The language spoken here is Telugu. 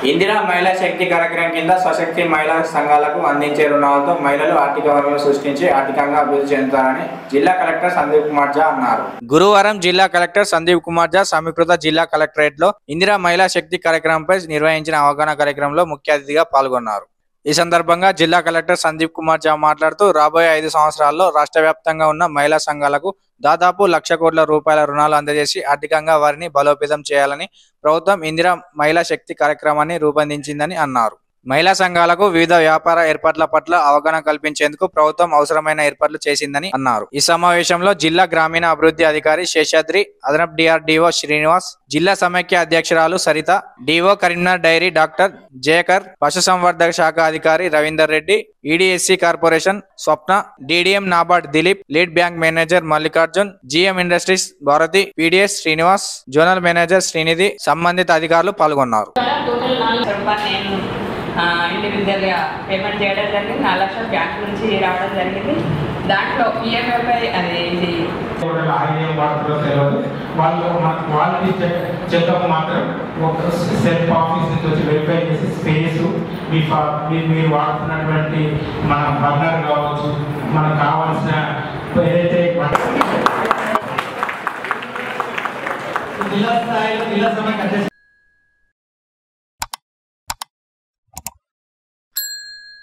ఇందిరా మహిళా శక్తి కార్యక్రమం కింద స్వశక్తి మహిళా సంఘాలకు అందించే రుణాలతో మహిళలు ఆర్థిక వనరులు సృష్టించి ఆర్థికంగా అభివృద్ధి చెందుతారని జిల్లా కలెక్టర్ సందీప్ కుమార్ జా అన్నారు గురువారం జిల్లా కలెక్టర్ సందీప్ కుమార్ జా సమీకృత జిల్లా కలెక్టరేట్ లో ఇందిరా మహిళా శక్తి కార్యక్రమంపై నిర్వహించిన అవగాహన కార్యక్రమంలో ముఖ్య అతిథిగా పాల్గొన్నారు ఈ సందర్భంగా జిల్లా కలెక్టర్ సందీప్ కుమార్ జా మాట్లాడుతూ రాబోయే ఐదు సంవత్సరాల్లో రాష్ట్ర వ్యాప్తంగా ఉన్న మహిళా సంఘాలకు దాదాపు లక్ష కోట్ల రూపాయల రుణాలు అందజేసి ఆర్థికంగా వారిని బలోపేతం చేయాలని ప్రభుత్వం ఇందిరా మహిళా శక్తి కార్యక్రమాన్ని రూపొందించిందని అన్నారు మహిళా సంఘాలకు వివిధ వ్యాపార ఏర్పాట్ల పట్ల అవగాహన కల్పించేందుకు ప్రభుత్వం అవసరమైన ఏర్పాట్లు చేసిందని అన్నారు ఈ సమావేశంలో జిల్లా గ్రామీణ అభివృద్ధి అధికారి శేషాద్రి అదనపు డిఆర్డిఓ శ్రీనివాస్ జిల్లా సమైక్య అధ్యక్షురాలు Saritha DO Karimnagar dairy doctor Jayakar పశుసంవర్ధక శాఖ అధికారి Ravinder Reddy EDSC corporation Swapna DDM NABARD Dilip lead bank manager Mallikarjun GM industries Bharathi PDS Srinivas zonal manager Srinidhi సంబంధిత అధికారులు పాల్గొన్నారు టోటల్ నాలుగు లక్షల రూపాయలు నేను ఇండివిజువల్గా పేమెంట్ చేయడం జరిగింది నాలుగు లక్షలు బ్యాంక్ నుంచి రావడం జరిగింది దాంట్లో ఈఎంఐపై అది ఇది కూడా ఆయిల్ వాడుతుందో తెలియదు వాళ్ళు మన క్వాలిటీ చెక్ చెకప్ మాత్రం ఒక సెల్ఫ్ ఆఫీస్ నుంచి వచ్చి వెరిఫై చేసి స్పేస్ మీ ఫా- మీ- మీరు వాడుతున్నటువంటి మన బర్నర్ కావచ్చు మనకు కావాల్సిన ఏదైతే జిల్లా స్థాయిలో జిల్లా సమైక్య అధ్యక్షుడు